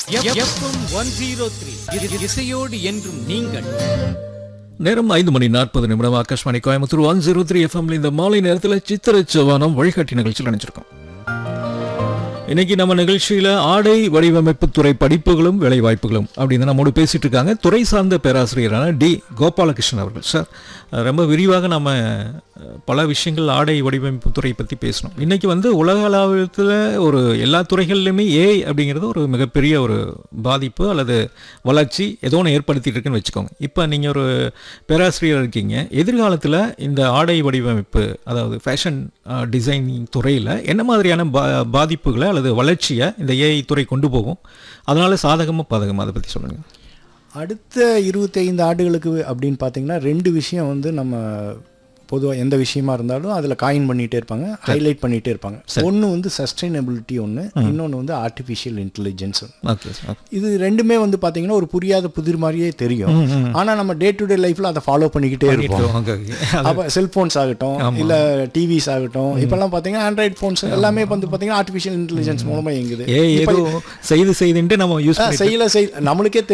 FM one zero three இசையோடு என்றும் நீங்கள் நேரம் ஐந்து மணி நாற்பது நிமிடம் Akashvani Coimbatore one zero three எஃப்எம்ல இந்த மாலை நேரத்தில் சித்திர சவானம் வழிகாட்டி நிகழ்ச்சியில் நினைச்சிருக்கோம் இன்னைக்கு நம்ம நிகழ்ச்சியில ஆடை வடிவமைப்பு துறை படிப்புகளும் வேலை வாய்ப்புகளும் அப்படின்னு நம்மோடு பேசிட்டு இருக்காங்க துறை சார்ந்த பேராசிரியரான டி கோபாலகிருஷ்ணன் அவர்கள் சார் ரொம்ப விரிவாக நம்ம அஹ், பல விஷயங்கள் ஆடை வடிவமைப்பு துறை பற்றி பேசணும் இன்னைக்கு வந்து உலக அளவில் ஒரு எல்லா துறைகள்லையுமே ஏஐ அப்படிங்கிறது ஒரு மிகப்பெரிய ஒரு பாதிப்பு அல்லது வளர்ச்சி ஏதோ ஒன்று ஏற்படுத்திட்டு இருக்குன்னு வச்சுக்கோங்க இப்போ நீங்கள் ஒரு பேராசிரியர் இருக்கீங்க எதிர்காலத்தில் இந்த ஆடை வடிவமைப்பு அதாவது ஃபேஷன் டிசைனிங் துறையில் என்ன மாதிரியான பா பாதிப்புகளை அல்லது வளர்ச்சியை இந்த ஏஐ துறை கொண்டு போகும் அதனால சாதகமாக பாதகமாக அதை பற்றி சொல்லுங்கள் அடுத்த இருபத்தைந்து ஆண்டுகளுக்கு அப்படின்னு பார்த்தீங்கன்னா ரெண்டு விஷயம் வந்து நம்ம பொதுவாக எந்த விஷயமா இருந்தாலும் அதில் காயின் பண்ணிகிட்டே இருப்பாங்க ஹைலைட் பண்ணிகிட்டே இருப்பாங்க ஒன்று வந்து சஸ்டைனபிலிட்டி ஒன்று இன்னொன்று வந்து ஆர்டிஃபிஷியல் இன்டெலிஜென்ஸ் ஓகே சார் இது ரெண்டுமே வந்து பார்த்தீங்கன்னா ஒரு புரியாத புதிர் மாதிரியே தெரியும் ஆனால் நம்ம டே டு டே லைஃப்பில் அதை ஃபாலோ பண்ணிக்கிட்டே இருப்போம் அப்போ செல்ஃபோன்ஸ் ஆகட்டும் இல்லை டிவிஸ் ஆகட்டும் இப்போல்லாம் பார்த்தீங்கன்னா ஆண்ட்ராய்ட் ஃபோன்ஸ் எல்லாமே வந்து பார்த்தீங்கன்னா ஆர்டிஃபிஷியல் இன்டெலிஜென்ஸ் மூலமாக இயங்குது ஏ ஏதோ செய்து செய்துன்ட்டு நம்ம யூஸ் ஆ, செய்யல செய் நம்மளுக்கே